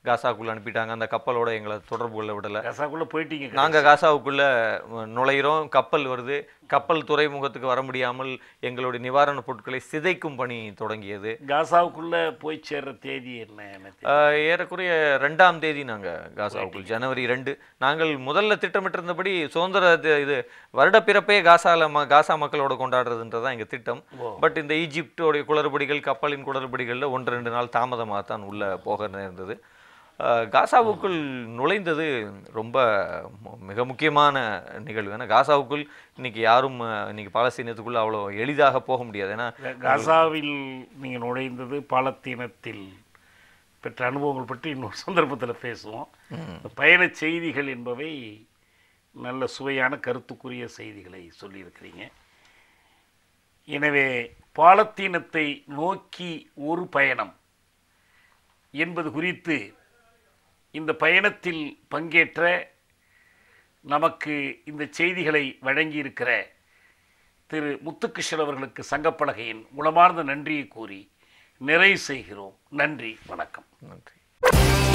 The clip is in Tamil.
காசாக்குள்ள அனுப்பிட்டாங்க அந்த கப்பலோட எங்களை தொடர்பு கொள்ள விடலை கசாக்குள்ள போயிட்டீங்க நாங்க காசாவுக்குள்ள அஹ், நுழையிறோம் கப்பல் வருது கப்பல் துறைமுகத்துக்கு வர முடியாமல் எங்களுடைய நிவாரணப் பொருட்களை சிதைக்கும் பணி தொடங்கியது காசாவுக்குள்ள போய் சேர்ற தேதி என்ன எனக்கு தெரியும். அஹ், ஏறக்குறைய ரெண்டாம் தேதி நாங்க காசாவுக்குள் ஜனவரி ரெண்டு நாங்கள் முதல்ல திட்டமிட்டிருந்தபடி சுதந்திர தி- இது வருடப்பிறப்பே காசால ம காசா மக்களோட கொண்டாடுறதுன்றதான் எங்க திட்டம் ஓ. பட் இந்த ஈஜிப்டோடைய குளறுபடிகள் கப்பலின் குளறுபடிகளில் ஒன்று ரெண்டு நாள் தாமதமாக தான் உள்ள போக நேர்ந்தது அஹ், காசாவுக்குள் நுழைந்தது ரொம்ப மு- மிக முக்கியமான நிகழ்வு ஏன்னா காசாவுக்குள் இன்னைக்கு யாரும் அஹ், இன்னைக்கு பாலஸ்தீனத்துக்குள்ள அவ்வளோ எளிதாக போக முடியாது ஏன்னா காசாவில் நீங்க நுழைந்தது பாலத்தீனத்தில் பெற்ற அனுபவங்கள் பற்றி இன்னொரு சந்தர்ப்பத்தில் பேசுவோம் இந்த பயண செய்திகள் என்பவை நல்ல சுவையான கருத்துக்குரிய செய்திகளை சொல்லியிருக்கிறீங்க எனவே பாலத்தீனத்தை நோக்கி ஒரு பயணம் என்பது குறித்து இந்த பயணத்தில் பங்கேற்ற நமக்கு இந்த செய்திகளை வழங்கியிருக்கிற திரு முத்துகிருஷ்ணன் அவர்களுக்கு சங்கப்பலகையின் உளமார்ந்த நன்றியை கூறி நிறைவு செய்கிறோம் நன்றி வணக்கம் நன்றி